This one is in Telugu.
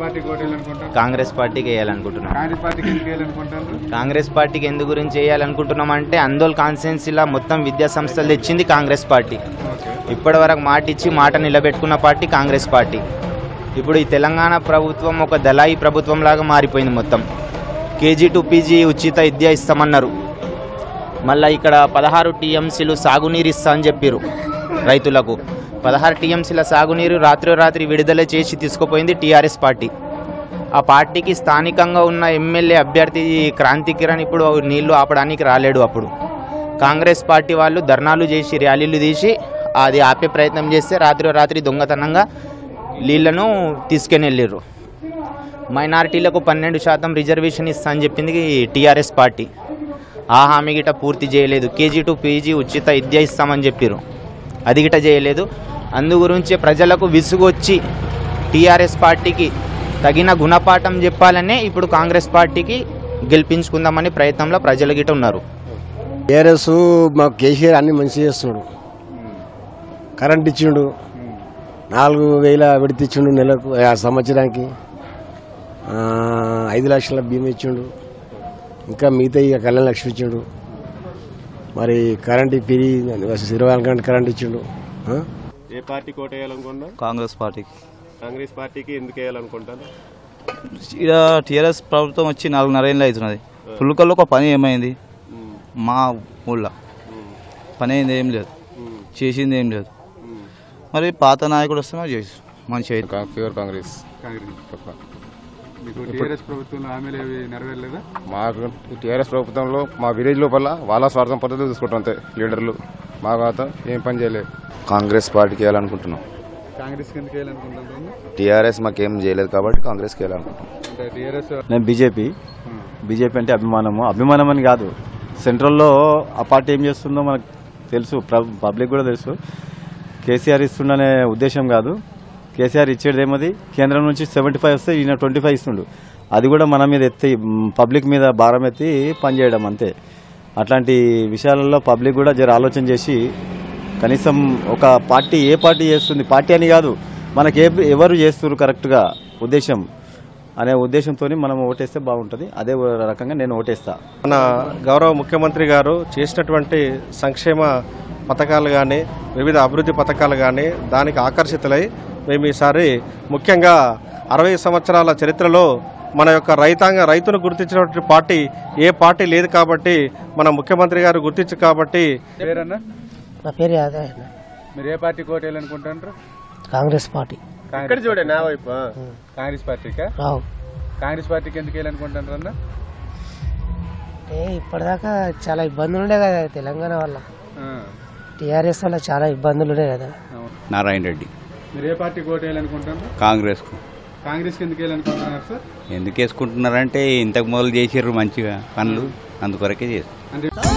పార్టీకి ఓటు వేయాలనుకుంటారు కాంగ్రెస్ పార్టీకి వేయాలనుకుంటున్నాను కాంగ్రెస్ పార్టీకి ఎందుకు వేయాలనుకుంటారు కాంగ్రెస్ పార్టీకి ఎందు గురించి వేయాలనుకుంటున్నామంటే అందోల్ కాన్స్టిట్యున్సీలో మొత్తం విద్యా సంస్థలు తెచ్చింది కాంగ్రెస్ పార్టీ ఓకే ఇప్పటి వరకు మాట ఇచ్చి మాట నిలబెట్టుకున్న పార్టీ కాంగ్రెస్ పార్టీ ఇప్పుడు ఈ తెలంగాణ ప్రభుత్వం ఒక దళాయి ప్రభుత్వం లాగా మారిపోయింది మొత్తం కేజీ టు పీజీ ఉచిత విద్య ఇస్తామన్నారు మళ్ళీ ఇక్కడ పదహారు టీఎంసీలు సాగునీరు ఇస్తా అని చెప్పారు రైతులకు పదహారు టీఎంసీల సాగునీరు రాత్రి రాత్రి విడుదల చేసి తీసుకుపోయింది టీఆర్ఎస్ పార్టీ ఆ పార్టీకి స్థానికంగా ఉన్న ఎమ్మెల్యే అభ్యర్థి క్రాంతి కిరణ్ ఇప్పుడు నీళ్లు ఆపడానికి రాలేడు అప్పుడు కాంగ్రెస్ పార్టీ వాళ్ళు ధర్నాలు చేసి ర్యాలీలు తీసి అది ఆపే ప్రయత్నం చేస్తే రాత్రి రాత్రి దొంగతనంగా నీళ్లను తీసుకుని వెళ్ళారు మైనారిటీలకు పన్నెండు శాతం రిజర్వేషన్ ఇస్తా అని చెప్పింది టీఆర్ఎస్ పార్టీ ఆ హామీ గిట పూర్తి చేయలేదు కేజీ టు పీజీ ఉచిత విద్య ఇస్తామని చెప్పారు అది గిట చేయలేదు అందు గురించి ప్రజలకు విసుగొచ్చి టీఆర్ఎస్ పార్టీకి తగిన గుణపాఠం చెప్పాలనే ఇప్పుడు కాంగ్రెస్ పార్టీకి గెలిపించుకుందామని ప్రయత్నంలో ప్రజలు గిట ఉన్నారు టీఆర్ఎస్ మాకు కేసీఆర్ అన్ని మంచిగా చేస్తున్నాడు కరెంట్ ఇచ్చిండు నాలుగు వేల విడత ఇచ్చిండు నెలకు ఆ సంవత్సరానికి ఆ, ఐదు లక్షల బీమా ఇచ్చిండు ఇంకా మిగతా ఇక కళ్యాణ లక్ష్మి ఇచ్చిండు మరి కరెంట్ ఫ్రీ ఇరవై నాలుగు గంటల కరెంట్ ఇచ్చిండు ఆ? ఏ పార్టీకి ఓటు వేయాలనుకున్నా కాంగ్రెస్ పార్టీకి కాంగ్రెస్ పార్టీకి ఎందుకు వేయాలనుకుంటాను ఇక్కడ టీఆర్ఎస్ ప్రభుత్వం వచ్చి నాలుగున్నర ఏళ్ళు అవుతున్నది పుల్కల్లో ఒక పని ఏమైంది మా ఊళ్ళో పని అయింది ఏం లేదు చేసింది ఏం లేదు మరి పాత నాయకుడు వస్తే మరి చేసి మంచి ప్యూర్ కాంగ్రెస్ కాంగ్రెస్ మీకు టీఆర్ఎస్ ప్రభుత్వంలో హామీలు ఏవి నెరవేరలేదా మాకు టీఆర్ఎస్ ప్రభుత్వంలో మా విలేజ్ లోపల వాళ్ళ స్వార్థం పద్ధతి చూసుకుంటాం అంతే లీడర్లు మా ఖాతా ఏం పని చేయలేదు కాంగ్రెస్ పార్టీకి వేయాలనుకుంటున్నాం కాంగ్రెస్కి ఎందుకు వేయాలనుకుంటున్నారు టీఆర్ఎస్ మాకేం చేయలేదు కాబట్టి కాంగ్రెస్కి వేయాలనుకుంటున్నాం అంటే టీఆర్ఎస్ నేను బీజేపీ బీజేపీ అంటే అభిమానము అభిమానం అని కాదు సెంట్రల్లో ఆ పార్టీ ఏం చేస్తుందో మనకు తెలుసు ప్ర- పబ్లిక్ కూడా తెలుసు కేసీఆర్ ఇస్తుండనే ఉద్దేశం కాదు కేసీఆర్ ఇచ్చేది ఏమది కేంద్రం నుంచి సెవెంటీ ఫైవ్ వస్తే ఈయన ట్వంటీ ఫైవ్ ఇస్తుండు అది కూడా మన మీద ఎత్తి మ్, పబ్లిక్ మీద భారం ఎత్తి పనిచేయడం అంతే అట్లాంటి విషయాలలో పబ్లిక్ కూడా జర ఆలోచన చేసి కనీసం ఒక పార్టీ ఏ పార్టీ చేస్తుంది పార్టీ అని కాదు మనకి ఏ ఎవరు చేస్తున్నారు కరెక్ట్గా ఉద్దేశం అనే ఉద్దేశంతో మనం ఓటేస్తే బాగుంటుంది అదే రకంగా నేను ఓటేస్తా మన గౌరవ ముఖ్యమంత్రి గారు చేసినటువంటి సంక్షేమ పథకాలు కానీ వివిధ అభివృద్ధి పథకాలు కానీ దానికి ఆకర్షితులై మేము ఈసారి ముఖ్యంగా అరవై సంవత్సరాల చరిత్రలో మన యొక్క రైతాంగ రైతును గుర్తించినటువంటి పార్టీ ఏ పార్టీ లేదు కాబట్టి మన ముఖ్యమంత్రి గారు గుర్తించు కాబట్టి పేరన్నా నా పేరు యాదవ్ అన్న. మీరు ఏ పార్టీకి ఓటు వేయాలనుకుంటారు కాంగ్రెస్ పార్టీ ఇక్కడ చూడండి నా వైపు కాంగ్రెస్ పార్టీకా రావు కాంగ్రెస్ పార్టీకి ఎందుకు వేయాలనుకుంటారు అన్న అంటే ఇప్పటిదాకా చాలా ఇబ్బందులు ఉండే కదా తెలంగాణ వల్ల టీఆర్ఎస్ వల్ల చాలా ఇబ్బందులు ఉండే కదా నారాయణ రెడ్డి మీరు ఏ పార్టీకి ఓటు వేయాలనుకుంటారు కాంగ్రెస్కు కాంగ్రెస్కి ఎందుకు వేయాలనుకుంటున్నారు సార్ ఎందుకు వేసుకుంటున్నారంటే ఇంతకు మొదలు చేసారు మంచిగా పనులు అందుకొరకే చేస్తారు అంటే